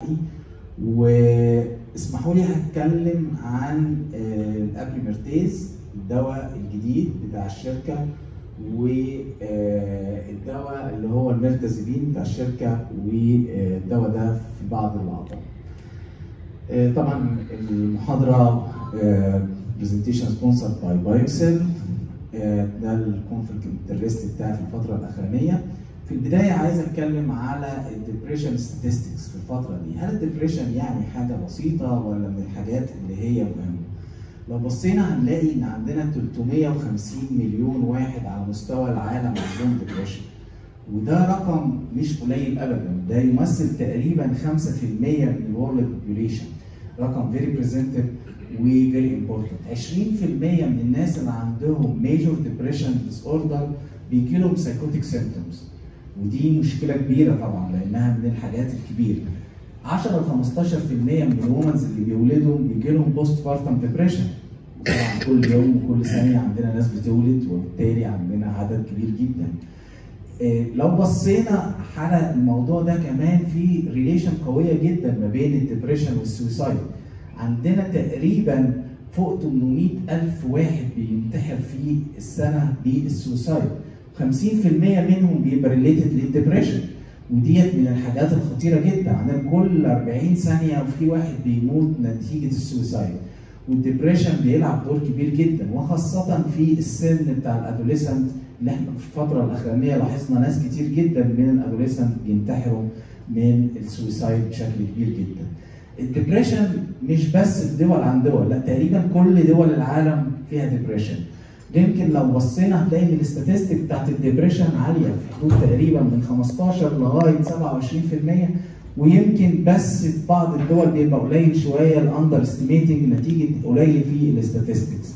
بتاعتي واسمحوا لي هتكلم عن آه، الابريمرتيز الدواء الجديد بتاع الشركه والدواء اللي هو الميرتازيبين بتاع الشركه والدواء ده في بعض الاعضاء. آه، طبعا المحاضره برزنتيشن سبونسرد باي بايوكسل ده الكونفليكت انترست بتاعي في الفتره الاخرانيه. في البدايه عايز اتكلم على الديبريشن ستاتستكس في الفتره دي، هل الديبريشن يعني حاجه بسيطه ولا من الحاجات اللي هي مهمه؟ لو بصينا هنلاقي ان عندنا 350 مليون واحد على مستوى العالم عندهم ديبريشن وده رقم مش قليل ابدا ده يمثل تقريبا 5% من الورلد بوبيوليشن رقم فيري بريزنتد وفيري امبورتنت 20% من الناس اللي عندهم ميجور ديبريشن ديس اوردر بيجي لهم سايكوتيك سيمبتومز ودي مشكله كبيره طبعا لانها من الحاجات الكبيره 10 ل 15% من الومنز اللي بيولدوا بيجي لهم بوست بارتم ديبريشن طبعا كل يوم وكل ثانيه عندنا ناس بتولد وبالتالي عندنا عدد كبير جدا إيه، لو بصينا على الموضوع ده كمان في ريليشن قويه جدا ما بين الدبريشن والسويسايد عندنا تقريبا فوق 800 ألف واحد بينتحر في السنة بالسويسايد 50% منهم بيبقى ريليتد للدبريشن وديت من الحاجات الخطيرة جدا عندنا كل 40 ثانية وفي واحد بيموت نتيجة السويسايد والدبريشن بيلعب دور كبير جدا وخاصة في السن بتاع الادوليسنت اللي احنا في الفترة الأخرانية لاحظنا ناس كتير جدا من الادوليسنت بينتحروا من السويسايد بشكل كبير جدا. الدبريشن مش بس في دول عن دول لا تقريبا كل دول العالم فيها ديبريشن. يمكن لو بصينا هتلاقي ان الاستاتستيك بتاعت الدبريشن عاليه في حدود تقريبا من 15 لغايه 27% ويمكن بس في بعض الدول بيبقى قليل شويه الاندر استيميتنج نتيجه قليل في الاستاتستكس.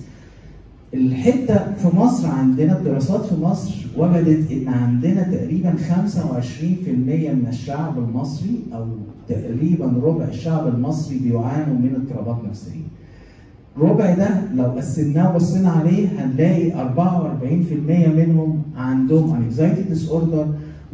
الحته في مصر عندنا الدراسات في مصر وجدت ان عندنا تقريبا 25% من الشعب المصري او تقريبا ربع الشعب المصري بيعانوا من اضطرابات نفسيه. الربع ده لو قسمناه وبصينا عليه هنلاقي 44% منهم عندهم anxiety disorder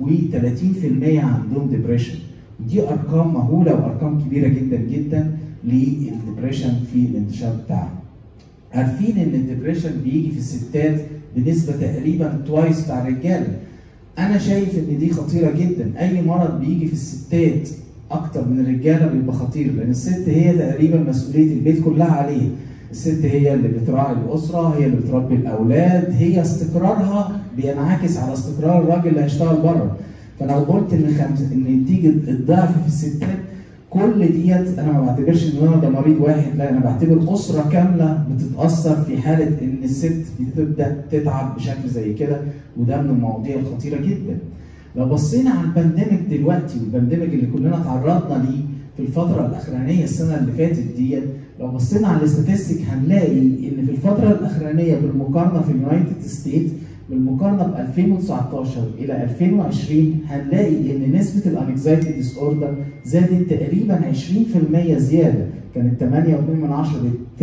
و30% عندهم depression. دي ارقام مهوله وارقام كبيره جدا جدا للدبريشن في الانتشار بتاعها. عارفين ان الدبريشن بيجي في الستات بنسبه تقريبا توايس بتاع الرجاله. انا شايف ان دي خطيره جدا، اي مرض بيجي في الستات اكتر من الرجاله بيبقى خطير لان الست هي تقريبا مسؤوليه البيت كلها عليه. الست هي اللي بتراعي الاسره، هي اللي بتربي الاولاد، هي استقرارها بينعكس على استقرار الراجل اللي هيشتغل بره. فلو قلت ان خمس ان تيجي الضعف في الستات كل ديت انا ما بعتبرش ان انا ده مريض واحد لا انا بعتبر اسره كامله بتتاثر في حاله ان الست بتبدا تتعب بشكل زي كده وده من المواضيع الخطيره جدا. لو بصينا على البانديميك دلوقتي والبانديميك اللي كلنا تعرضنا ليه في الفتره الاخرانيه السنه اللي فاتت ديت لو بصينا على الاستاتستيك هنلاقي ان في الفتره الاخرانيه بالمقارنه في اليونايتد ستيت بالمقارنه ب 2019 الى 2020 هنلاقي ان نسبه الانكزايتي ديس اوردر زادت تقريبا 20% زياده كانت 8.2 من 10 ل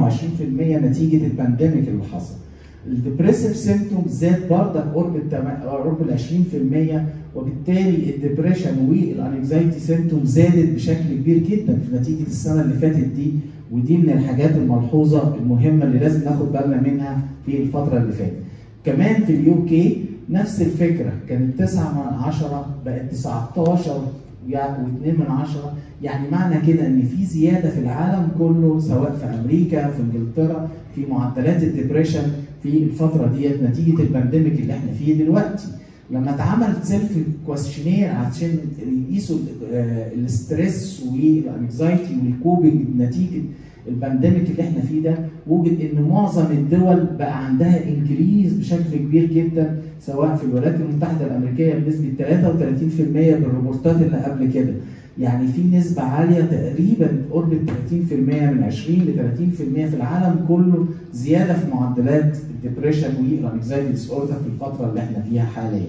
28% نتيجه البانديميك اللي حصل. الديبريسيف سيمتوم زاد برضك قرب قرب ال 20% وبالتالي الدبريشن والانكزايتي سيمتوم زادت بشكل كبير جدا في نتيجه السنه اللي فاتت دي ودي من الحاجات الملحوظه المهمه اللي لازم ناخد بالنا منها في الفتره اللي فاتت. كمان في اليو كي نفس الفكره كانت 9 من 10 بقت 19 و2 من 10 يعني معنى كده ان في زياده في العالم كله سواء في امريكا في انجلترا في معدلات الدبريشن في الفتره ديت نتيجه البانديميك اللي احنا فيه دلوقتي لما اتعمل سيلف كويشنير عشان يقيسوا الاستريس والانكزايتي والكوبنج نتيجه البانديميك اللي احنا فيه ده وجد ان معظم الدول بقى عندها انكريز بشكل كبير جدا سواء في الولايات المتحده الامريكيه بنسبه 33% بالريبورتات اللي قبل كده يعني في نسبة عالية تقريبا قرب 30% من 20 ل 30% في العالم كله زيادة في معدلات الدبريشن والانكزايتي ديس اوردر في الفترة اللي احنا فيها حاليا.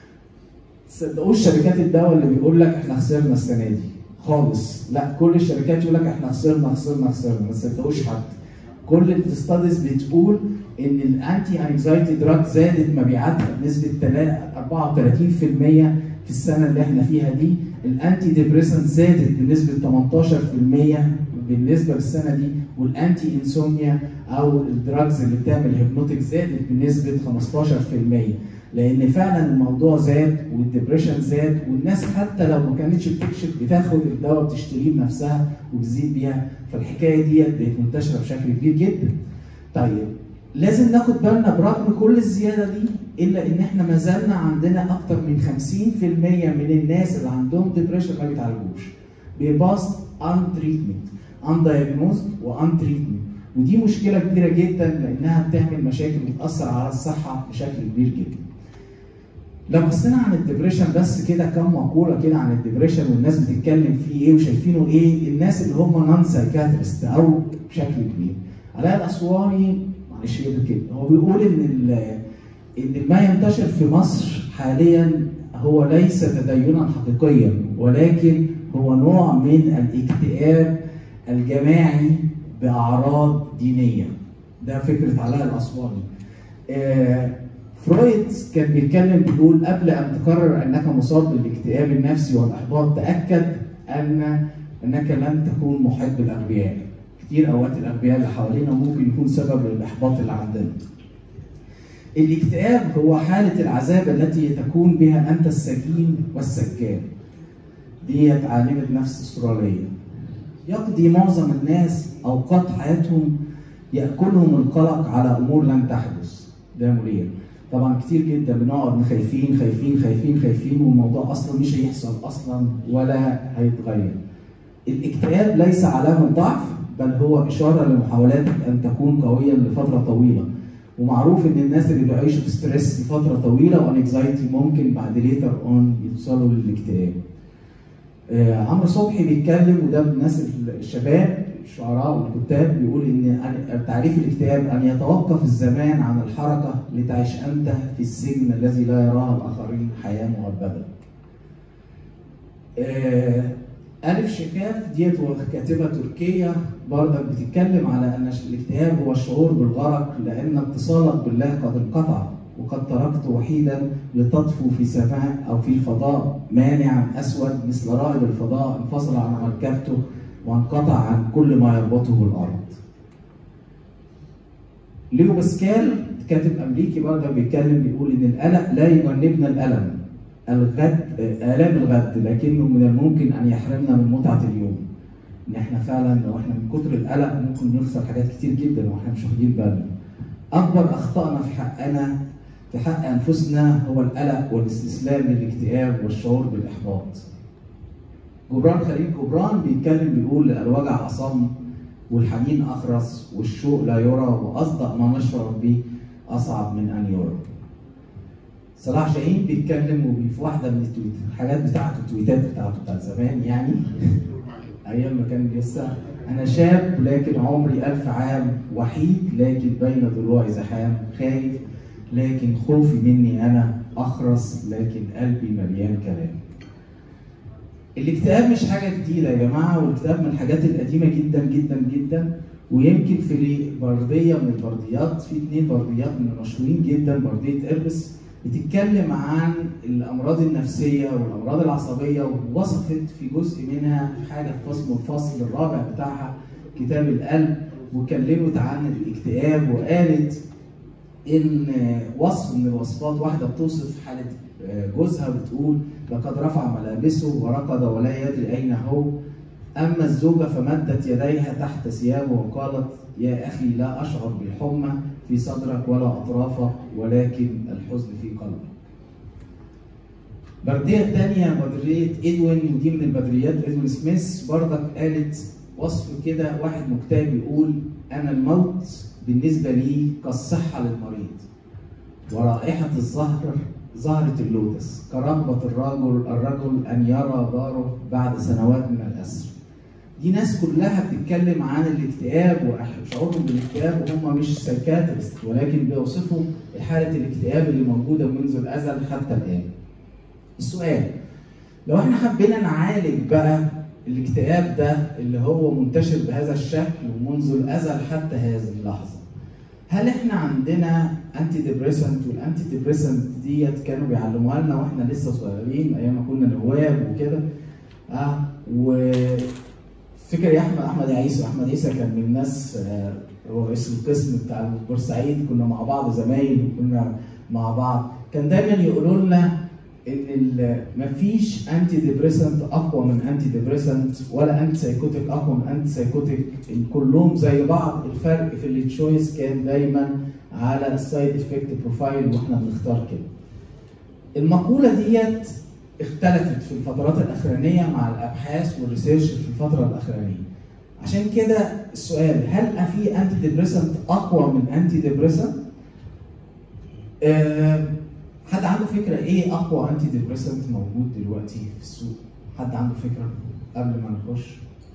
تصدقوش شركات الدواء اللي بيقول لك احنا خسرنا السنة دي خالص، لا كل الشركات يقول لك احنا خسرنا خسرنا خسرنا ما تصدقوش حد. كل الاستاديز بتقول ان الانتي انكزايتي دراج زادت مبيعاتها بنسبة 34% في السنة اللي احنا فيها دي الانتي ديبريسنت زادت بنسبه 18% بالنسبه للسنه دي والانتي انسوميا او الدراجز اللي بتعمل هيبنوتيك زادت بنسبه 15% لان فعلا الموضوع زاد والدبريشن زاد والناس حتى لو ما كانتش بتكشف بتاخد الدواء بتشتريه بنفسها وبتزيد بيها فالحكايه ديت بقت منتشره بشكل كبير جدا. طيب لازم ناخد بالنا برغم كل الزياده دي الا ان احنا ما زلنا عندنا اكتر من 50% من الناس اللي عندهم ديبريشن ما بيتعالجوش. بيباص ان تريتمنت ان دايجنوز وان تريتمنت ودي مشكله كبيره جدا لانها بتعمل مشاكل بتاثر على الصحه بشكل كبير جدا. لو بصينا عن الدبريشن بس كده كم مقوله كده عن الدبريشن والناس بتتكلم فيه ايه وشايفينه ايه الناس اللي هم نون سايكاتريست او بشكل كبير علاء الاسواني معلش كده هو بيقول ان ان ما ينتشر في مصر حاليا هو ليس تدينا حقيقيا ولكن هو نوع من الاكتئاب الجماعي باعراض دينيه ده فكره علاء الاسواني آه فرويد كان بيتكلم بيقول قبل ان تقرر انك مصاب بالاكتئاب النفسي والاحباط تاكد ان انك لن تكون محب الاغبياء. كتير اوقات الاغبياء اللي حوالينا ممكن يكون سبب للاحباط اللي عندنا. الاكتئاب هو حالة العذاب التي تكون بها أنت السجين والسجان. ديت عالمة نفس استرالية. يقضي معظم الناس أوقات حياتهم يأكلهم القلق على أمور لن تحدث. ده مرير. طبعا كتير جدا بنقعد خايفين خايفين خايفين خايفين والموضوع اصلا مش هيحصل اصلا ولا هيتغير. الاكتئاب ليس علامه ضعف بل هو اشاره لمحاولاتك ان تكون قويا لفتره طويله. ومعروف ان الناس اللي بيعيشوا في ستريس لفتره طويله وانكزايتي ممكن بعد ليتر اون يوصلوا للاكتئاب. آه عمرو صبحي بيتكلم وده من الناس الشباب الشعراء والكتاب بيقول ان تعريف الاكتئاب ان يتوقف الزمان عن الحركه لتعيش انت في السجن الذي لا يراه الاخرين حياه مؤبده. آه ألف شكاف ديت كاتبة تركية برضك بتتكلم على أن الاكتئاب هو الشعور بالغرق لأن اتصالك بالله قد انقطع وقد تركت وحيدا لتطفو في سماء أو في الفضاء مانعا أسود مثل رائد الفضاء انفصل عن مركبته وانقطع عن كل ما يربطه بالارض. ليو باسكال كاتب امريكي برضه بيتكلم بيقول ان القلق لا يجنبنا الالم الغد الام الغد لكنه من الممكن ان يحرمنا من متعه اليوم. ان احنا فعلا لو احنا من كتر القلق ممكن نخسر حاجات كتير جدا واحنا مش واخدين بالنا. اكبر اخطائنا في حقنا في حق انفسنا هو القلق والاستسلام للاكتئاب والشعور بالاحباط. جبران خليل جبران بيتكلم بيقول الوجع أصم والحنين أخرس والشوق لا يرى وأصدق ما نشعر به أصعب من أن يرى. صلاح جاهين بيتكلم وفي واحدة من التويت الحاجات بتاعته التويتات بتاعته بتاعت زمان يعني أيام ما كان لسه أنا شاب لكن عمري ألف عام وحيد لكن بين ضلوعي زحام خايف لكن خوفي مني أنا أخرس لكن قلبي مليان كلام. الاكتئاب مش حاجه جديده يا جماعه والاكتئاب من الحاجات القديمه جدا جدا جدا ويمكن في برديه من البرديات في اثنين برديات من المشهورين جدا برديه اربس بتتكلم عن الامراض النفسيه والامراض العصبيه ووصفت في جزء منها في حاجه في فصل الفصل الرابع بتاعها كتاب القلب وكلمت عن الاكتئاب وقالت ان وصف من الوصفات واحده بتوصف حاله جوزها بتقول لقد رفع ملابسه وركض ولا يدري اين هو اما الزوجه فمدت يديها تحت ثيابه وقالت يا اخي لا اشعر بالحمى في صدرك ولا اطرافك ولكن الحزن في قلبك. برديه ثانيه بدريه ادوين ودي من البدريات ادوين سميث برضك قالت وصف كده واحد مكتئب يقول انا الموت بالنسبه لي كالصحه للمريض ورائحه الزهر زهرة اللوتس كرغبة الرجل الرجل أن يرى داره بعد سنوات من الأسر. دي ناس كلها بتتكلم عن الاكتئاب وشعورهم بالاكتئاب وهم مش سايكاترست ولكن بيوصفوا حالة الاكتئاب اللي موجودة منذ الأزل حتى الآن. السؤال لو احنا حبينا نعالج بقى الاكتئاب ده اللي هو منتشر بهذا الشكل ومنذ الأزل حتى هذه اللحظة هل احنا عندنا انتي ديبريسنت والانتي ديبريسنت ديت كانوا بيعلموها لنا واحنا لسه صغيرين ايام ما كنا نواب وكده اه وفكر يا احمد احمد عيسى احمد عيسى كان من الناس آه هو رئيس القسم بتاع بورسعيد كنا مع بعض زمايل وكنا مع بعض كان دايما يقولوا لنا ان مفيش انتي ديبريسنت اقوى من انتي ديبريسنت ولا انتي سايكوتيك اقوى من انتي سايكوتيك كلهم زي بعض الفرق في التشويس كان دايما على السايد افكت بروفايل واحنا بنختار كده. المقوله ديت اختلفت في الفترات الاخرانيه مع الابحاث والريسيرش في الفتره الاخرانيه. عشان كده السؤال هل في انتي ديبريسنت اقوى من انتي ديبريسنت؟ أه حد عنده فكره ايه اقوى انتي ديبريسنت موجود دلوقتي في السوق؟ حد عنده فكره قبل ما نخش؟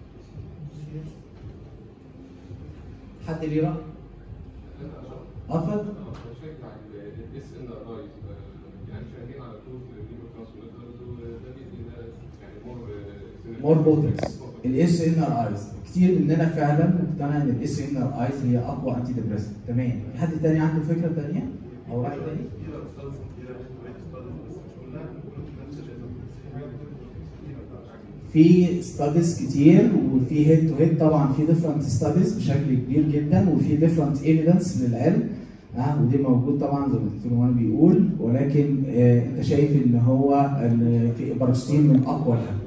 حد ليه راي؟ اتفضل بشجع الاس ان ار اي يعني شغالين على طول نيورو ترانسميترز وده بيدي يعني مور مور بوتنس الاس ان ار ايز كتير مننا فعلا مقتنع ان الاس ان ار ايز هي اقوى انتي ديبريسنت تمام في حد تاني عنده فكره تانيه او راي تاني؟ في ستاديز كتير وفي هيد تو هيد طبعا في ديفرنت ستاديز بشكل كبير جدا وفي ديفرنت ايفيدنس للعلم اه ودي موجود طبعا زي ما الدكتور مان بيقول ولكن آه انت شايف ان هو ان في باروستين من اقوى الحاجات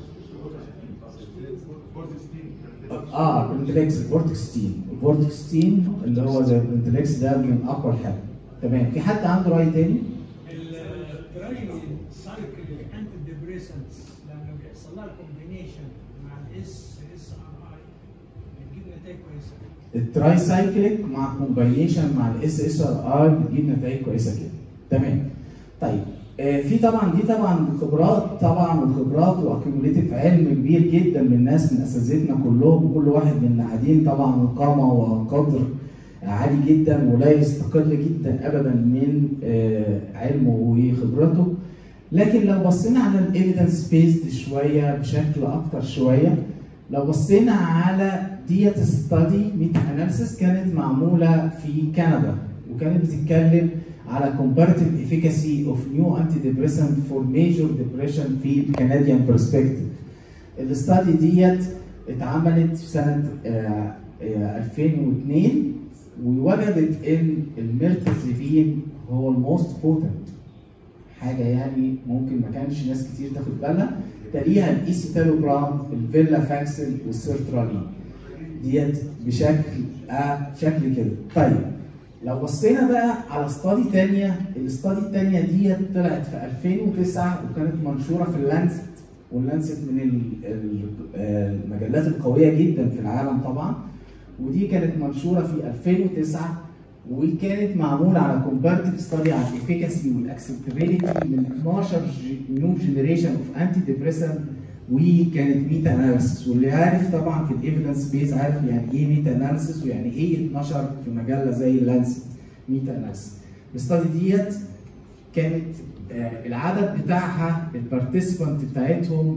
اه برنتلكس الفورتكستين الفورتكستين اللي هو زي البرنتلكس ده من اقوى الحاجات تمام في حد عنده راي تاني؟ التراي سايكل انتي ديبريسنتس لما بيحصل لها كومبينيشن مع الاس اس ار اي بتجيب نتائج كويسه التراي سايكليك مع كومباينيشن مع الاس اس ار ار بتجيب نتائج كويسه جدا تمام طيب آه في طبعا دي طبعا خبرات طبعا وخبرات واكيوميليتيف علم كبير جدا من الناس من اساتذتنا كلهم كل واحد من اللي قاعدين طبعا قامه وقدر عالي جدا ولا يستقل جدا ابدا من آه علمه وخبرته لكن لو بصينا على الايفيدنس بيزد شويه بشكل اكتر شويه لو بصينا على ديت ستادي ميتا اناليسيس كانت معموله في كندا وكانت بتتكلم على comparative efficacy of new antidepressant for major depression في الكنديان برسبكتيف. الاستادي ديت اتعملت في سنه آه، آه، 2002 ووجدت ان الميرتازيبين هو الموست بوتنت حاجه يعني ممكن ما كانش ناس كتير تاخد بالها تليها الايسيتالوجرام الفيلا فاكسل والسيرترالين ديت بشكل آه شكل كده طيب لو بصينا بقى على استادي تانية الاستادي التانية ديت طلعت في 2009 وكانت منشورة في اللانست واللانست من ال- ال- المجلات القوية جدا في العالم طبعا ودي كانت منشورة في 2009 وكانت معمولة على كومبارتيف ستادي على الافيكاسي والاكسبتابيلتي من 12 نيو جنريشن اوف انتي ديبريسنت وكانت ميتا اناليسيس واللي عارف طبعا في الايفيدنس بيز عارف يعني ايه ميتا اناليسيس ويعني ايه 12 في مجله زي اللانست ميتا اناليسيس الاستادي ديت كانت آه، العدد بتاعها البارتيسيبانت بتاعتهم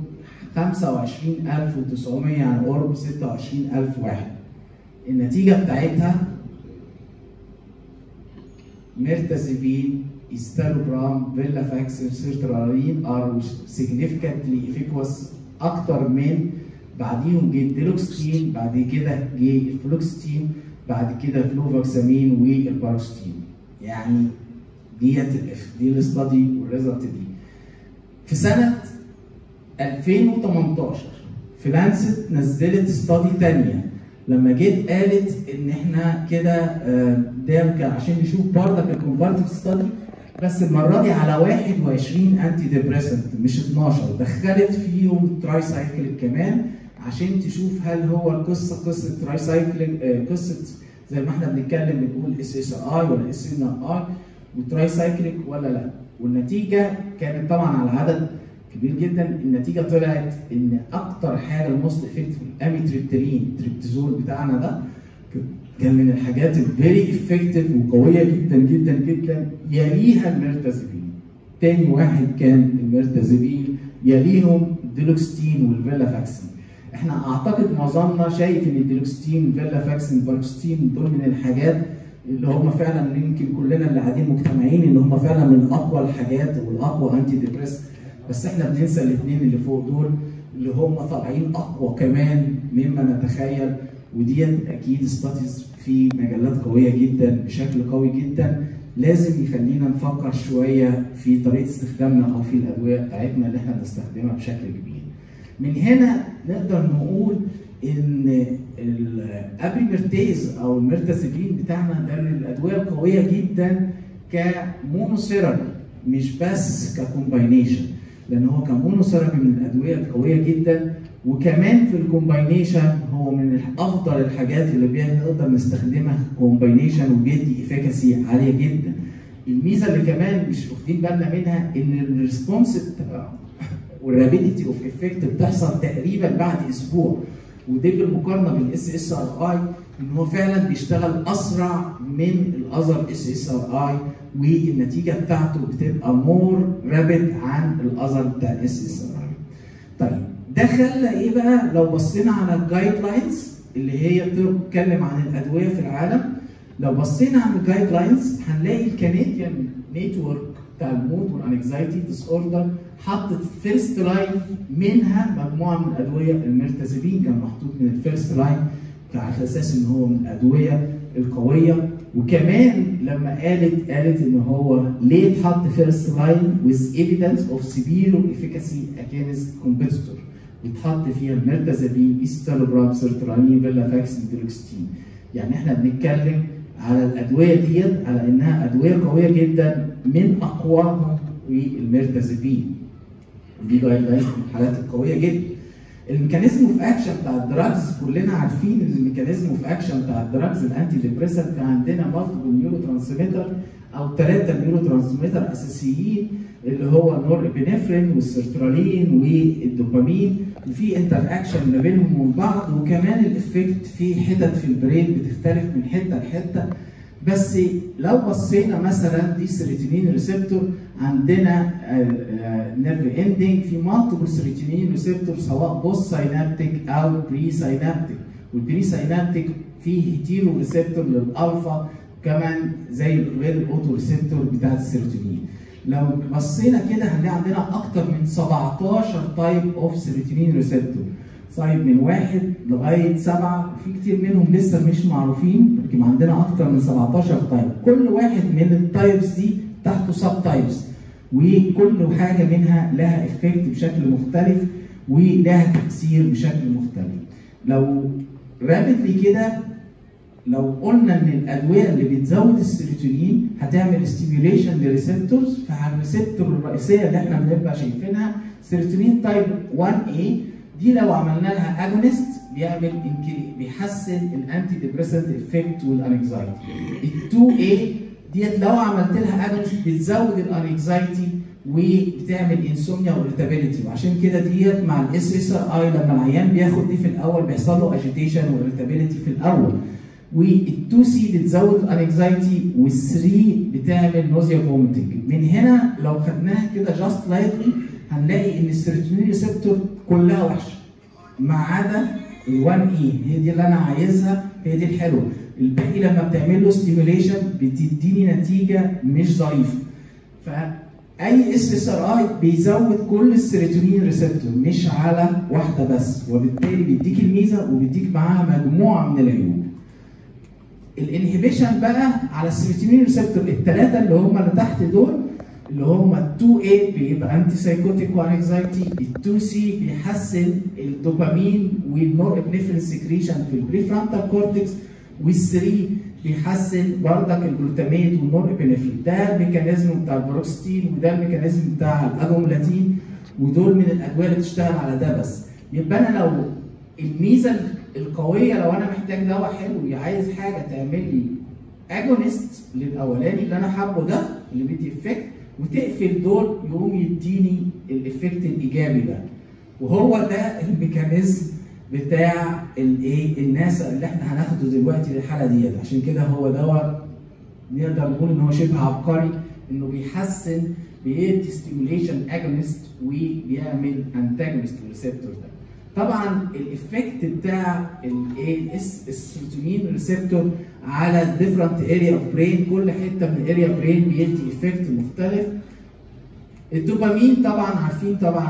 25900 يعني قرب 26000 واحد النتيجه بتاعتها ميرتازيبين استالوبرام فيلا فاكسر سيرترالين ار significantly efficacious اكتر من بعديهم جه الديلوكستين بعد كده جه الفلوكستين بعد كده فلوفاكسامين والباروستين يعني ديت ال- دي الاستادي والريزلت دي في سنه 2018 في لانست نزلت استادي تانية لما جيت قالت ان احنا كده آه، ده كان عشان نشوف برضك الكومبارتيف ستادي بس المره دي على 21 انتي ديبريسنت مش 12 دخلت فيهم تراي سايكليك كمان عشان تشوف هل هو القصه قصه تراي سايكليك آه، قصه زي ما احنا بنتكلم بنقول اس اس اي ولا اس ان اي وتراي سايكليك ولا لا والنتيجه كانت طبعا على عدد كبير جدا النتيجه طلعت ان اكتر حاجه الموست افكتيف الاميتريبتالين التريبتازول بتاعنا ده كان من الحاجات الفيري افكتيف وقويه جدا جدا جدا يليها الميرتازيبين تاني واحد كان الميرتازيبين يليهم الديلوكستين والفيلافاكسين احنا اعتقد معظمنا شايف ان الديلوكستين فيلافاكسين باروكستين دول من الحاجات اللي هم فعلا يمكن كلنا اللي قاعدين مجتمعين ان هم فعلا من اقوى الحاجات والاقوى انتي ديبريس بس احنا بننسى الاثنين اللي فوق دول اللي هم طالعين اقوى كمان مما نتخيل وديت اكيد ستاتيز في مجلات قويه جدا بشكل قوي جدا لازم يخلينا نفكر شويه في طريقه استخدامنا او في الادويه بتاعتنا اللي احنا بنستخدمها بشكل كبير. من هنا نقدر نقول ان الابريمرتيز او الميرتازيبين بتاعنا ده من الادويه القويه جدا كمونوثيرابي مش بس ككومباينيشن لان هو كمونوثيرابي من الادويه القويه جدا وكمان في الكومباينيشن هو من افضل الحاجات اللي بنقدر نستخدمها كومباينيشن وبيدي افيكاسي عاليه جدا. الميزه اللي كمان مش واخدين بالنا منها ان الريسبونس والرابيديتي اوف افكت بتحصل تقريبا بعد اسبوع ودي بالمقارنه بالاس اس ار اي ان هو فعلا بيشتغل اسرع من الاذر اس اس ار اي والنتيجه بتاعته بتبقى مور رابيد عن الاذر بتاع الاس اس ار اي. طيب ده خلى ايه بقى لو بصينا على الجايد لاينز اللي هي بتتكلم عن الادويه في العالم لو بصينا على الجايد لاينز هنلاقي الكنديان نتورك بتاع المود والانكزايتي ديس اوردر حطت فيرست لاين منها مجموعه من الادويه المرتزبين كان محطوط من الفيرست لاين على اساس ان هو من الادويه القويه وكمان لما قالت قالت ان هو ليه اتحط فيرست لاين with evidence of severe efficacy against competitor واتحط فيها الميرتازابين ايستالوبرام سيرترانين فيلافاكس ميدروكستين يعني احنا بنتكلم على الادويه ديت على انها ادويه قويه جدا من اقواهم والميرتازابين ودي جايد لاين من الحالات القويه جدا الميكانيزم اوف اكشن بتاع الدراجز كلنا عارفين ان الميكانيزم اوف اكشن بتاع الدراجز الانتي ديبريسنت كان عندنا مالتيبل نيورو ترانسميتر او ثلاثه نيورو ترانسميتر اساسيين اللي هو النور ابنفرين والسيرترالين والدوبامين وفي انتر اكشن ما بينهم وبين بعض وكمان الافكت في حتت في البرين بتختلف من حته لحته بس لو بصينا مثلا دي سيروتونين ريسبتور عندنا نيرف اندنج في مالتيبل سيروتونين ريسبتور سواء بوست ساينابتيك او بري ساينابتيك والبري ساينابتيك فيه هيتيرو ريسبتور للالفا كمان زي غير الاوتو ريسبتور بتاعت السيروتونين لو بصينا كده هنلاقي عندنا اكتر من 17 تايب اوف سيروتونين ريسبتور طيب من واحد لغايه سبعه في كتير منهم لسه مش معروفين لكن عندنا اكتر من 17 تايب كل واحد من التايبس دي تحته سب تايبس وكل حاجه منها لها افكت بشكل مختلف ولها تاثير بشكل مختلف لو رابطلي كده لو قلنا ان الادويه اللي بتزود السيروتونين هتعمل ستيميوليشن لريسبتورز فعلى الريسبتور الرئيسيه اللي احنا بنبقى شايفينها سيروتونين تايب 1A دي لو عملنا لها اجونست بيعمل بيحسن الانتي ديبريسنت افكت والانكزايتي ال 2A ديت لو عملت لها اجونست بتزود الانكزايتي وبتعمل انسوميا واريتابيليتي وعشان كده ديت مع الاس اس ار اي لما العيان بياخد دي في الاول بيحصل له اجيتيشن واريتابيليتي في الاول وال2 سي بتزود الانكزايتي وال3 بتعمل نوزيا فوميتنج من هنا لو خدناها كده جاست لايتلي هنلاقي ان السيروتونين ريسبتور كلها وحشه ما عدا ال1 اي هي دي اللي انا عايزها هي دي الحلوه الباقي لما بتعمل له ستيميوليشن بتديني نتيجه مش ظريفه فاي اس اس ار اي بيزود كل السيروتونين ريسبتور مش على واحده بس وبالتالي بيديك الميزه وبيديك معاها مجموعه من العيوب الانهبيشن بقى على السيروتونين ريسبتور الثلاثه اللي هم اللي تحت دول اللي هم ال 2A بيبقى انتي سايكوتيك وانكزايتي ال 2C بيحسن الدوبامين والنور ابنفرين سكريشن في البريفرونتال كورتكس وال 3 بيحسن بردك الجلوتاميت والنور ابنفرين ده الميكانيزم بتاع البروكستين وده الميكانيزم بتاع الاجوملاتين ودول من الادويه اللي بتشتغل على ده بس يبقى انا لو الميزه القويه لو انا محتاج دواء حلو عايز حاجه تعمل لي اجونست للاولاني اللي انا حابه ده اللي بيدي افكت وتقفل دول يقوم يديني الافكت الايجابي ده وهو ده الميكانيزم بتاع الايه الناس اللي احنا هناخده دلوقتي للحاله ديت عشان كده هو دواء نقدر نقول ان هو شبه عبقري انه بيحسن بيدي ستيميوليشن اجونست وبيعمل انتاجونست للريسبتور ده طبعا الافكت بتاع الايه السيروتونين ريسبتور على ديفرنت اريا اوف برين كل حته من اريا برين بيدي افكت مختلف الدوبامين طبعا عارفين طبعا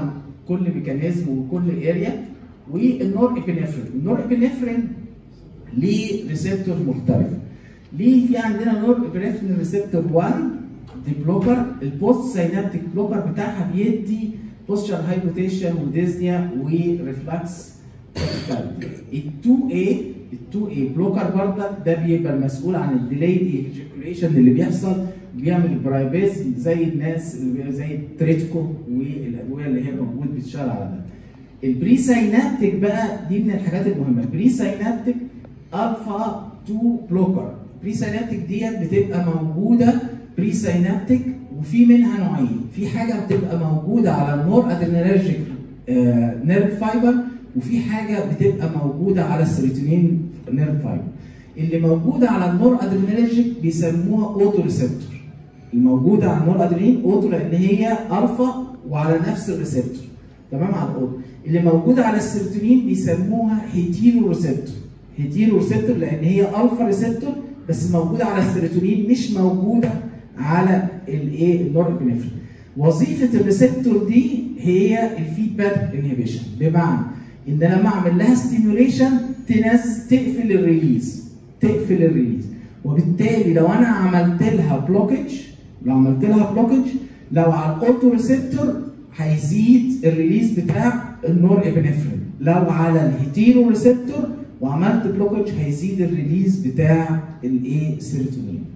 كل ميكانيزم وكل اريا والنور ابنفرين النور ابنفرين ليه ريسبتور مختلف ليه في عندنا نور ابنفرين ريسبتور 1 دي بلوكر البوست ساينابتيك بلوكر بتاعها بيدي بوستشر هايبوتيشن وديزنيا وريفلكس ال 2A ال 2A بلوكر برضك ده بيبقى المسؤول عن الديلي ايجيكوليشن اللي بيحصل بيعمل برايبيز زي الناس اللي زي التريتكو والادويه اللي هي موجود بتشتغل على ده. البري ساينابتيك بقى دي من الحاجات المهمه البري ساينابتيك الفا 2 بلوكر بري ساينابتيك ديت بتبقى موجوده بري ساينابتيك وفي منها نوعين في حاجه بتبقى موجوده على النور ادرينالجيك نيرف فايبر وفي حاجه بتبقى موجوده على السيروتونين نيرف فايبر اللي موجوده على النور ادرينالجيك بيسموها اوتو ريسبتور الموجوده على النور ادرينالين اوتو لان هي الفا وعلى نفس الريسبتور تمام على الاوتو اللي موجوده على السيروتونين بيسموها هيتيرو ريسبتور هيتيرو ريسبتور لان هي الفا ريسبتور بس موجوده على السيروتونين مش موجوده على الايه النورابينفرين وظيفه الريسبتور دي هي الفيدباك انهبيشن بمعنى ان لما اعمل لها ستيميوليشن تنز تقفل الريليز تقفل الريليز وبالتالي لو انا عملت لها بلوكج لو عملت لها بلوكج لو على الاوتو ريسبتور هيزيد الريليز بتاع النور ابنفرين لو على الهيتيرو ريسبتور وعملت بلوكج هيزيد الريليز بتاع الايه سيروتونين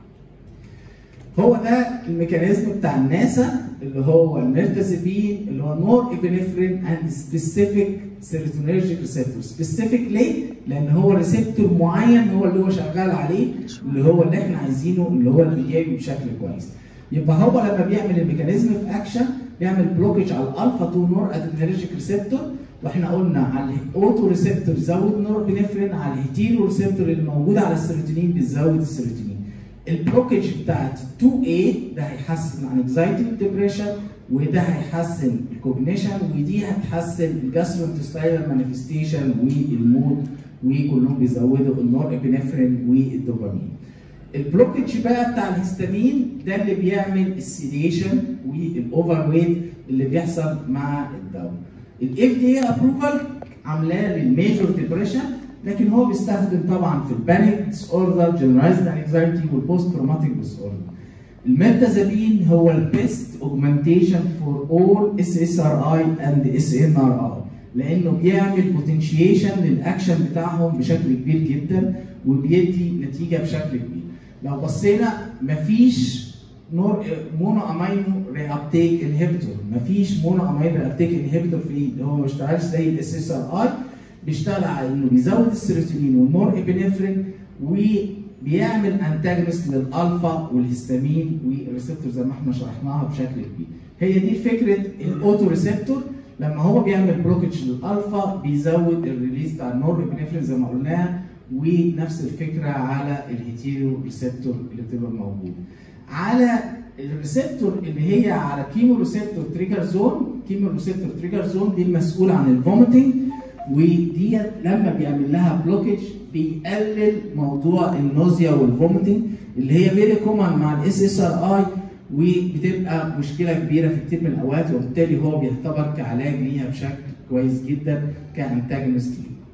هو ده الميكانيزم بتاع الناسا اللي هو الميرتازيبين اللي هو نور ابنفرين اند سبيسيفيك سيروتونيرجيك ريسبتور سبيسيفيك ليه؟ لان هو ريسبتور معين هو اللي هو شغال عليه اللي هو اللي احنا عايزينه اللي هو اللي بيجي بشكل كويس يبقى هو لما بيعمل الميكانيزم في اكشن بيعمل بلوكج على الالفا 2 نور ادرينالجيك ريسبتور واحنا قلنا على الاوتو ريسبتور زود نور بنفرين على الهيتيرو ريسبتور اللي موجوده على السيروتونين بتزود السيروتونين البلوكج بتاعت 2A ده هيحسن عن anxiety ديبريشن وده هيحسن الكوجنيشن ودي هتحسن الجاستروانتستاينال مانيفستيشن والمود وكلهم بيزودوا النور ابنفرين والدوبامين. البلوكج بقى بتاع الهستامين ده اللي بيعمل السيديشن والاوفر ويت اللي بيحصل مع الدواء. الاف دي ابروفال عاملاه للميجور ديبريشن لكن هو بيستخدم طبعا في البانيك ديس اوردر جنرايزد انكزايتي والبوست تروماتيك ديس اوردر الميرتازابين هو البيست اوجمانتيشن فور اول اس اس ار اي اند اس ان ار اي لانه بيعمل بوتنشيشن للاكشن بتاعهم بشكل كبير جدا وبيدي نتيجه بشكل كبير لو بصينا مفيش نور مونو امينو ري ابتيك انهبيتور مفيش مونو امينو ري ابتيك انهبيتور في اللي هو ما بيشتغلش زي الاس اس ار اي بيشتغل على انه بيزود السيروتونين والنور ابنفرين وبيعمل انتاجونست للالفا والهستامين والريسبتور زي ما احنا شرحناها بشكل كبير. هي دي فكره الاوتو ريسبتور لما هو بيعمل بلوكج للالفا بيزود الريليز بتاع النور ابنفرين زي ما قلناها ونفس الفكره على الهيتيرو ريسبتور اللي بتبقى موجوده. على الريسبتور اللي هي على كيمو ريسبتور تريجر زون كيمو ريسبتور تريجر زون دي المسؤوله عن الفوميتنج وديت لما بيعمل لها بلوكج بيقلل موضوع النوزيا والفوميتنج اللي هي فيري كومن مع الاس اس ار اي وبتبقى مشكله كبيره في كتير من الاوقات وبالتالي هو بيعتبر كعلاج ليها بشكل كويس جدا كانتاجونست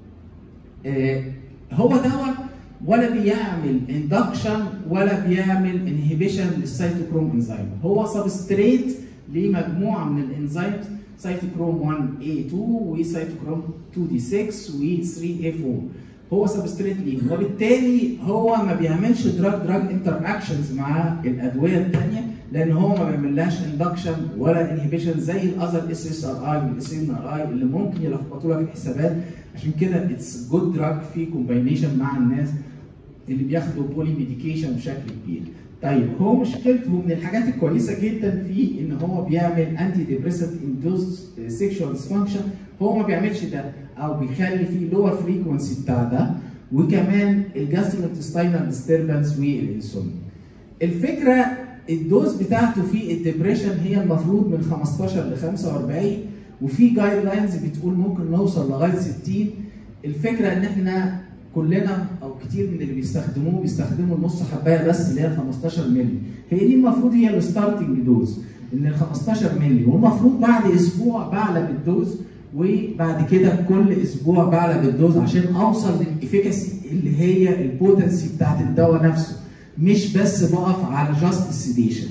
آه هو دوت ولا بيعمل اندكشن ولا بيعمل انهبيشن للسيتوكروم انزيم هو سبستريت لمجموعه من الانزيمز سيتوكروم 1A2 وسيتوكروم 2D6 و3A4 هو سبستريت ليه وبالتالي هو ما بيعملش دراج دراج انتر اكشنز مع الادويه الثانيه لان هو ما بيعملهاش اندكشن ولا انهبيشن زي الاذر اس اس ار اي والاس ان ار اي اللي ممكن يلخبطوا لك الحسابات عشان كده اتس جود دراج في كومباينيشن مع الناس اللي بياخدوا بولي ميديكيشن بشكل كبير. طيب هو مشكلته من الحاجات الكويسه جدا فيه ان هو بيعمل انتي ديبريسنت اندوز سيكشوال ديسفانكشن هو ما بيعملش ده او بيخلي فيه لور فريكونسي بتاع ده وكمان الجاستروانتستاينال ديستربنس والانسومنيا. الفكره الدوز بتاعته في الدبريشن هي المفروض من 15 ل 45 وفي جايد لاينز بتقول ممكن نوصل لغايه 60 الفكره ان احنا كلنا او كتير من اللي بيستخدموه بيستخدموا النص حبايه بس اللي هي 15 مللي هي دي المفروض هي الستارتنج دوز ان ال 15 مللي والمفروض بعد اسبوع بعلى بالدوز وبعد كده كل اسبوع بعلى بالدوز عشان اوصل للافيكاسي اللي هي البوتنسي بتاعت الدواء نفسه مش بس بقف على جاست السيديشن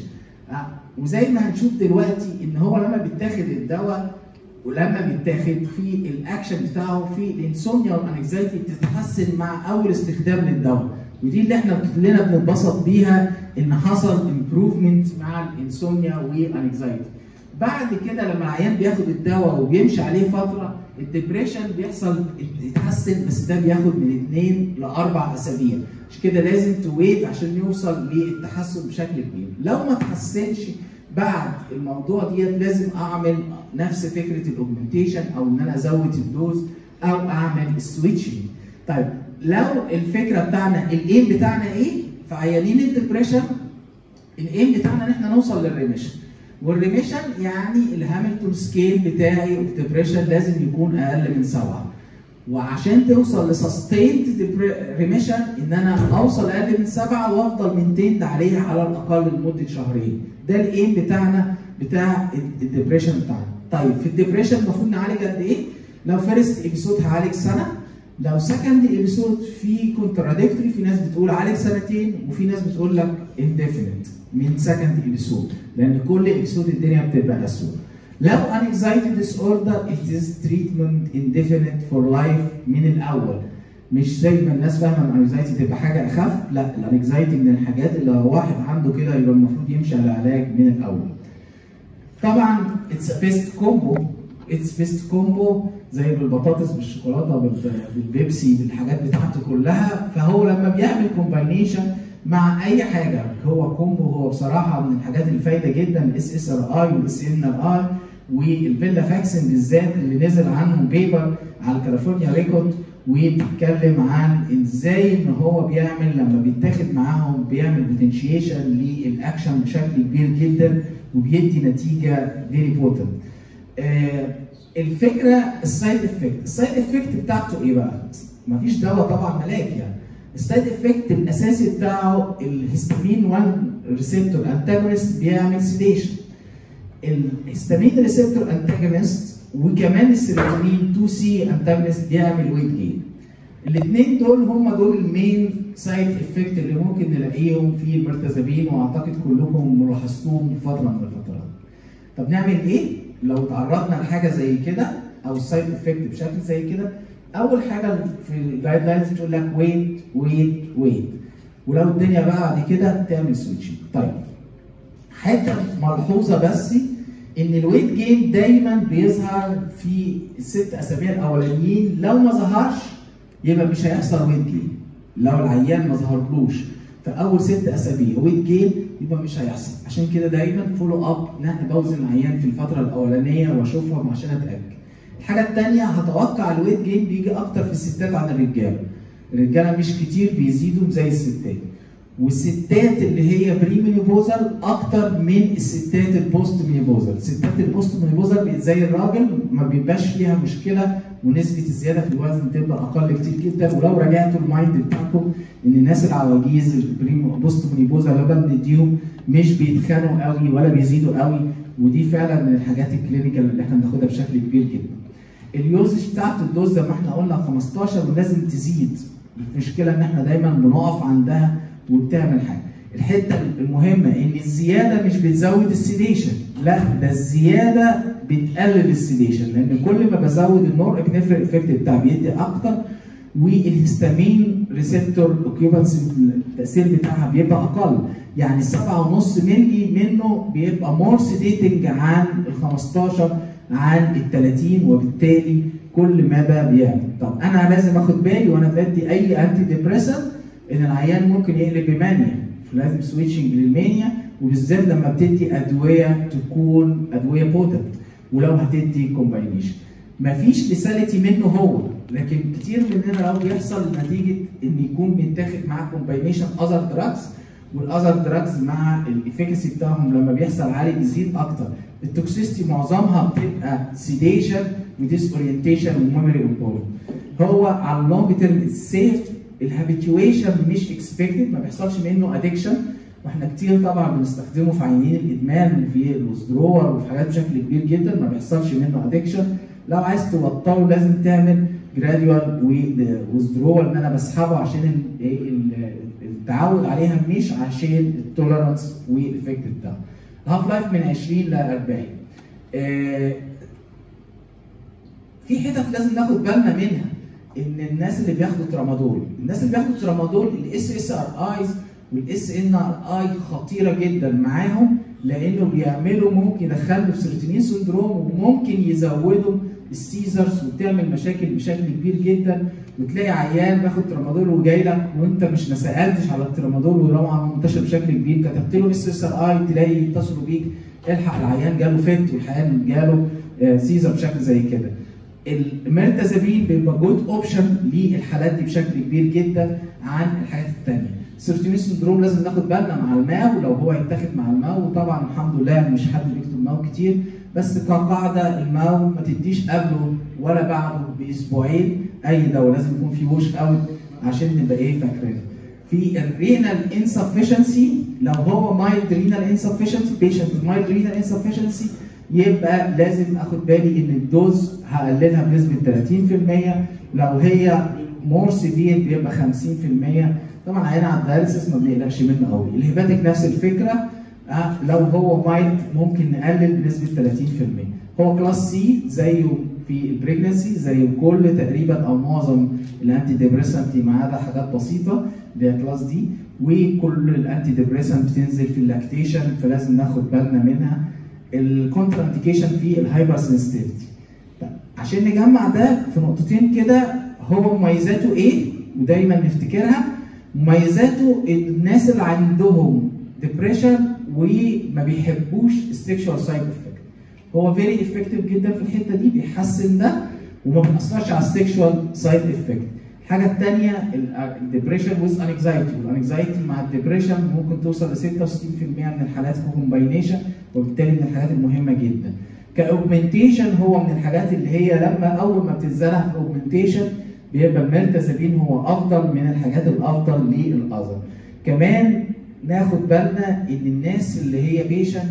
وزي ما هنشوف دلوقتي ان هو لما بيتاخد الدواء ولما بيتاخد في الاكشن بتاعه في الانسوميا والانكزايتي بتتحسن مع اول استخدام للدواء ودي اللي احنا كلنا بنتبسط بيها ان حصل امبروفمنت مع الانسوميا والانكزايتي بعد كده لما العيان بياخد الدواء وبيمشي عليه فتره الدبريشن بيحصل يتحسن بس ده بياخد من اثنين لاربع اسابيع عشان كده لازم تويت عشان يوصل للتحسن بشكل كبير لو ما تحسنش بعد الموضوع ديت لازم اعمل نفس فكره الاوجمنتيشن او ان انا ازود الدوز او اعمل السويتشنج طيب لو الفكره بتاعنا الايم بتاعنا ايه في عيانين الدبريشن الايم بتاعنا ان احنا نوصل للريميشن والريميشن يعني الهامilton سكيل بتاعي اوف ديبريشن لازم يكون اقل من سبعه وعشان توصل لسستيند ريميشن ان انا اوصل اقل من سبعه وافضل مينتيند عليه على الاقل لمده شهرين ده الايم بتاعنا بتاع الديبريشن بتاعنا طيب في الديبريشن المفروض نعالج قد ايه؟ لو فيرست ابيسود هعالج سنه لو سكند ابيسود في كونتراديكتوري في ناس بتقول عالج سنتين وفي ناس بتقول لك انديفينيت من سكند ابيسود لان كل ابيسود الدنيا بتبقى اسوء لو anxiety disorder it is treatment indefinite for life من الاول مش زي ما الناس فاهمه ان anxiety تبقى حاجه اخف لا الانكزايتي من الحاجات اللي لو واحد عنده كده يبقى المفروض يمشي على علاج من الاول طبعا اتس بيست كومبو اتس بيست كومبو زي بالبطاطس بالشوكولاته بالبيبسي بالحاجات بتاعته كلها فهو لما بيعمل كومباينيشن مع اي حاجه هو كومبو هو بصراحه من الحاجات اللي فايده جدا الاس اس ار اي والاس ان ار اي والفيلا فاكسن بالذات اللي نزل عنه بيبر على كاليفورنيا ريكورد وبيتكلم عن ازاي ان هو بيعمل لما بيتاخد معاهم بيعمل بوتنشيشن للاكشن بشكل كبير جدا وبيدي نتيجه فيري بوتنت. آه الفكره السايد افكت، السايد افكت بتاعته ايه بقى؟ مفيش دواء طبعا ملاك يعني. السايد افكت الاساسي بتاعه الهستامين 1 ريسبتور انتاجونست بيعمل سيديشن. الهستامين ريسبتور انتاجونست وكمان السيروتونين 2 سي انتاجونست بيعمل ويت جين. الاثنين دول هم دول المين سايد افكت اللي ممكن نلاقيهم في المرتزبين واعتقد كلكم لاحظتوهم في فتره من الفترات. طب نعمل ايه لو تعرضنا لحاجه زي كده او السايد افكت بشكل زي كده؟ اول حاجه في الجايد لاينز بتقول لك ويت ويت ويت ولو الدنيا بقى بعد كده تعمل سويتشنج. طيب حته ملحوظه بس ان الويت جين دايما بيظهر في الست اسابيع الاولانيين لو ما ظهرش يبقى مش هيحصل ويت جين لو العيان ما ظهرلوش في اول ست اسابيع ويت جين يبقى مش هيحصل عشان كده دايما فولو اب ان احنا بوزن العيان في الفتره الاولانيه واشوفهم عشان اتاكد الحاجه الثانيه هتوقع الويت جين بيجي اكتر في الستات عن الرجاله الرجاله مش كتير بيزيدوا زي الستات والستات اللي هي بري مينيبوزال اكتر من الستات البوست مينيبوزال، الستات البوست مينيبوزال زي الراجل ما بيبقاش فيها مشكله ونسبه الزياده في الوزن تبقى اقل كتير جدا ولو راجعتوا المايند بتاعكم ان الناس العواجيز البري بوست مينيبوزال لما بنديهم مش بيتخانوا قوي ولا بيزيدوا قوي ودي فعلا من الحاجات الكلينيكال اللي احنا بناخدها بشكل كبير جدا. اليوزج بتاعت الدوز زي ما احنا قلنا 15 ولازم تزيد المشكله ان احنا دايما بنقف عندها وبتعمل حاجه. الحته المهمه ان الزياده مش بتزود السيديشن، لا ده الزياده بتقلل السيديشن لان كل ما بزود النور ابنفرين افكت بتاعه بيدي اكتر والهستامين ريسبتور اوكيوبانسي التاثير بتاعها بيبقى اقل يعني 7.5 مللي منه بيبقى مور سيديتنج عن ال 15 عن ال 30 وبالتالي كل مدى بيعمل طب انا لازم اخد بالي وانا بدي اي انتي ديبريسنت ان العيان ممكن يقلب بمانيا فلازم سويتشنج للمانيا وبالذات لما بتدي ادويه تكون ادويه بوتنت ولو هتدي كومباينيشن مفيش ليساليتي منه هو لكن كتير مننا لو بيحصل نتيجه ان يكون بيتاخد معاه كومباينيشن اذر دراجز والاذر دراجز مع الافيكاسي بتاعهم لما بيحصل عالي بيزيد اكتر التوكسيستي معظمها بتبقى سيديشن وديس اورينتيشن وميموري امبورت هو على اللونج تيرم سيف الهابيتويشن مش اكسبكتد ما بيحصلش منه ادكشن واحنا كتير طبعا بنستخدمه في عيانين الادمان في الوزدرور وفي حاجات بشكل كبير جدا ما بيحصلش منه ادكشن لو عايز تبطله لازم تعمل جراديوال وذرول ان انا بسحبه عشان ال- إيه ال- التعود عليها مش عشان التوليرانس والايفكت بتاعه. الهاف لايف من 20 ل 40. آه، في حتت لازم ناخد بالنا منها ان الناس اللي بياخدوا ترامادول، الناس اللي بياخدوا ترامادول الاس اس ار ايز والاس ان ار اي خطيره جدا معاهم لانه بيعملوا ممكن يدخلوا في سيروتونين سندروم وممكن يزودوا السيزرز وتعمل مشاكل بشكل كبير جدا وتلاقي عيان باخد ترامادول وجاي لك وانت مش ما سالتش على الترامادول وطبعا منتشر بشكل كبير كتبت له اس اس ار اي تلاقي يتصلوا بيك الحق العيان جاله فت والعيان جاله آه، سيزر بشكل زي كده. الميرتازابين بيبقى جود اوبشن للحالات دي بشكل كبير جدا عن الحاجات الثانيه. سيرتونين سندروم لازم ناخد بالنا مع الماو لو هو يتاخد مع الماو وطبعا الحمد لله مش حد بيكتب ماو كتير بس كقاعده الماو ما تديش قبله ولا بعده باسبوعين اي دواء لازم يكون في ووش اوت عشان نبقى ايه فاكرين. في الرينال انسفشنسي لو هو مايلد رينال انسفشنسي بيشنت مايلد رينال انسفشنسي يبقى لازم اخد بالي ان الدوز هقللها بنسبه 30% لو هي مور سيفير بيبقى 50% طبعا عيان على الدايلسيس ما بنقلقش منه قوي الهيباتيك نفس الفكره آه، لو هو مايلد ممكن نقلل بنسبه 30% هو كلاس سي زيه في البريجنسي زي كل تقريبا او معظم الانتي ديبريسنت ما عدا حاجات بسيطه اللي هي كلاس دي وكل الانتي ديبريسنت بتنزل في اللاكتيشن فلازم ناخد بالنا منها الكونترا انديكيشن في الهايبر سنسيتيفيتي عشان نجمع ده في نقطتين كده هو مميزاته ايه ودايما نفتكرها مميزاته الناس اللي عندهم ديبريشن وما بيحبوش السكشوال سايد افكت هو فيري افكتيف جدا في الحته دي بيحسن ده وما بيأثرش على السكشوال سايد افكت الحاجه الثانيه الديبريشن ويز انكزايتي والانكزايتي مع الديبريشن ممكن توصل ل 66% من الحالات كومباينيشن وبالتالي من الحاجات المهمه جدا كاوجمنتيشن هو من الحاجات اللي هي لما اول ما بتتزرع في اوجمنتيشن بيبقى الميرتازابين هو افضل من الحاجات الافضل للاذر كمان ناخد بالنا ان الناس اللي هي بيشن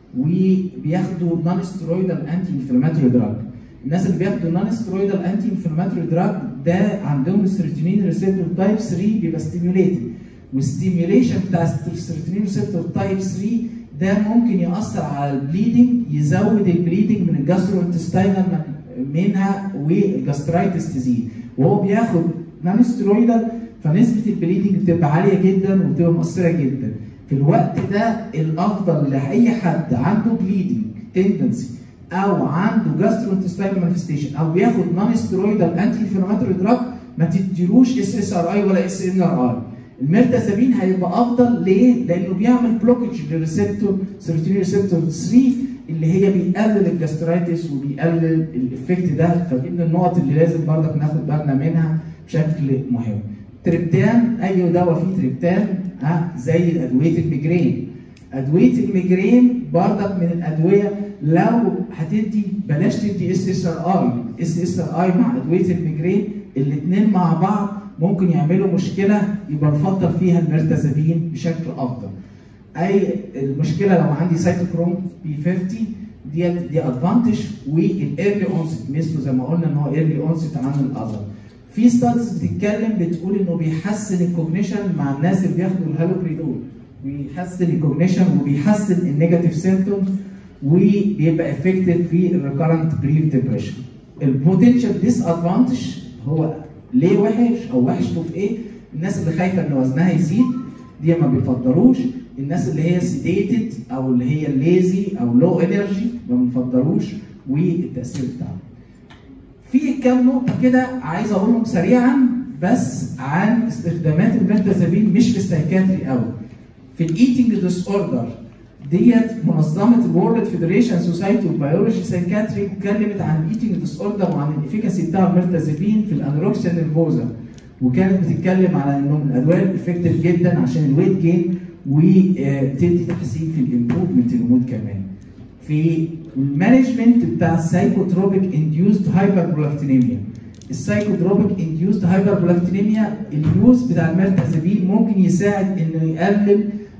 وبياخدوا نون سترويدال انتي انفلاماتوري دراج الناس اللي بياخدوا نون سترويدال انتي انفلاماتوري دراج ده عندهم السيروتونين ريسبتور تايب 3 بيبقى ستيميوليتد والستيميوليشن بتاع السيروتونين ريسبتور تايب 3 ده ممكن ياثر على البليدنج يزود البليدنج من الجاسترو انتستينال منها والجاسترايتس تزيد وهو بياخد نون سترويدال فنسبه البليدنج بتبقى عاليه جدا وبتبقى مؤثره جدا في الوقت ده الافضل لاي حد عنده بليدنج تندنسي او عنده جاسترو انتستينال مانيفستيشن او بياخد نون سترويدال انتي انفلاماتوري دراج ما تديلوش اس اس ار اي ولا اس ان ار اي الميرتازابين هيبقى افضل ليه؟ لانه بيعمل بلوكج للريسبتور سيروتونين ريسبتور 3 اللي هي بيقلل الجاسترايتس وبيقلل الايفكت ده فدي من النقط اللي لازم برضك ناخد بالنا منها بشكل مهم. تريبتان اي دواء فيه تريبتان ها زي ادويه الميجرين. ادويه الميجرين برضك من الادويه لو هتدي بلاش تدي اس اس ار اي، اس اس ار اي مع ادويه الميجرين الاثنين مع بعض ممكن يعملوا مشكله يبقى نفضل فيها الميرتازابين بشكل افضل. اي المشكله لو عندي سايتوكروم بي 50 دي دي ادفانتج والايرلي اونست ميزته زي ما قلنا ان هو ايرلي اونست عن الاذر. في ستادز بتتكلم بتقول انه بيحسن الكوجنيشن مع الناس اللي بياخدوا الهالوبريدول بيحسن الكوجنيشن وبيحسن النيجاتيف سيمتومز وبيبقى افكتيف في الريكارنت بريف ديبريشن. البوتنشال ديس ادفانتج هو ليه وحش او وحشته في ايه؟ الناس اللي خايفه ان وزنها يزيد دي ما بيفضلوش الناس اللي هي سيديتد او اللي هي ليزي او لو انرجي ما بنفضلوش والتاثير بتاعه. في كام نقطه كده عايز اقولهم سريعا بس عن استخدامات الميرتازابين مش في السايكاتري قوي. في الايتنج ديس اوردر ديت منظمه الورلد فيدريشن سوسايتي اوف بيولوجي سايكاتري اتكلمت عن الايتنج ديس اوردر وعن الافيكاسي بتاع الميرتازابين في الانوركسيا نيرفوزا وكانت بتتكلم على انه من الادويه الافكتيف جدا عشان الويت جين وتدي تحسين في الامبروفمنت المود كمان. في المانجمنت بتاع السايكوتروبيك انديوزد هايبربلاكتينيميا السايكوتروبيك انديوزد هايبربلاكتينيميا اليوز بتاع الميرتازابين ممكن يساعد انه يقلل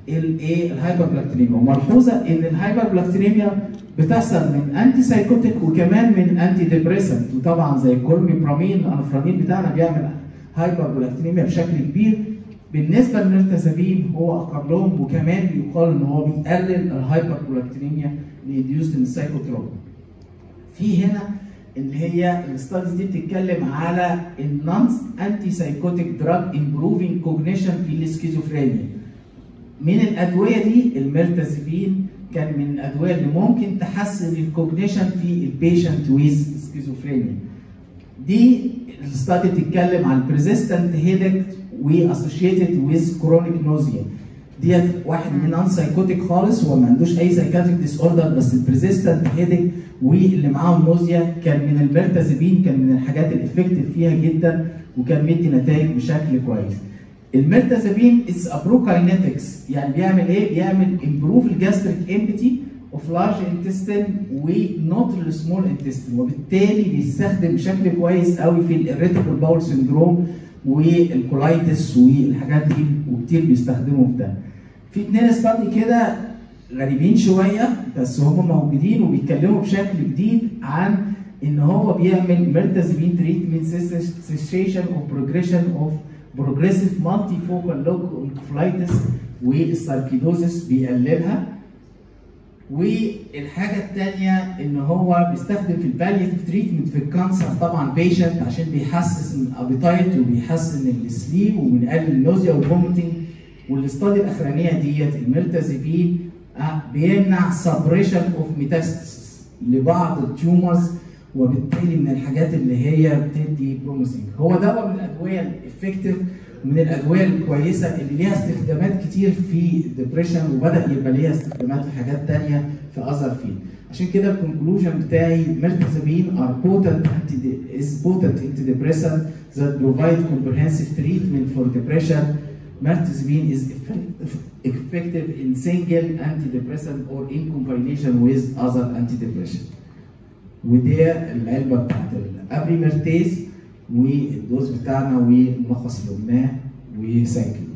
الايه الهايبربلاكتينيميا وملحوظه ان الهايبربلاكتينيميا بتحصل من انتي سايكوتيك وكمان من انتي ديبريسنت وطبعا زي الكورميبرامين الانفرادين بتاعنا بيعمل هايبربلاكتينيميا بشكل كبير بالنسبه للمرتزبين هو اقلهم وكمان بيقال ان هو بيقلل الهايبربلاكتينيميا اللي induced in السايكوتروب في هنا اللي هي الستاديز دي بتتكلم على النون انتي سايكوتيك دراج امبروفينج كوجنيشن في السكيزوفرينيا من الادويه دي المرتزبين كان من الادويه اللي ممكن تحسن الكوجنيشن في البيشنت ويز سكيزوفرينيا دي الستادي بتتكلم عن persistent headache واسوشيتد ويز كرونيك نوزيا ديت واحد من نون سايكوتيك خالص هو ما عندوش اي سايكاتريك ديس اوردر بس البريزيستنت هيدك واللي معاهم نوزيا كان من المرتزبين كان من الحاجات الافكتيف فيها جدا وكان مدي نتائج بشكل كويس. المرتزبين اتس ابروكاينetics يعني بيعمل ايه؟ بيعمل امبروف الجاستريك امبتي اوف لارج انتستين ونوت السمول انتستين وبالتالي بيستخدم بشكل كويس قوي في الاريتابل باول سندروم والكولايتس والحاجات دي وكتير بيستخدموا في ده. في اتنين استادي كده غريبين شويه بس هم موجودين وبيتكلموا بشكل جديد عن ان هو بيعمل مرتزبين تريتمنت سيشن اوف بروجريشن اوف بروجريسيف مالتي فوكال لوكوفلايتس والساركيدوزس بيقللها والحاجه الثانيه ان هو بيستخدم في البالياتيف تريتمنت في الكانسر طبعا بيشنت عشان بيحسن الابيتايت وبيحسن السليب وبنقلل النوزيا والفوميتنج والاستادي الاخرانيه ديت المرتزبين بيمنع سبريشن اوف ميتاستاسيس لبعض التيومرز وبالتالي من الحاجات اللي هي بتدي بروميسنج هو ده من الادويه الافكتيف من الادويه الكويسه اللي ليها استخدامات كتير في الدبريشن وبدا يبقى ليها استخدامات في حاجات تانية في اذر فيلد عشان كده الكونكلوجن بتاعي مرتزبين ار potent anti is potent antidepressant that provide comprehensive treatment for depression Mirtazapine is effective in single antidepressant or in combination with other antidepressant. ودي العلبه بتاعت الابريمرتيز والدوز بتاعنا والملخص اللي قلناه وثانك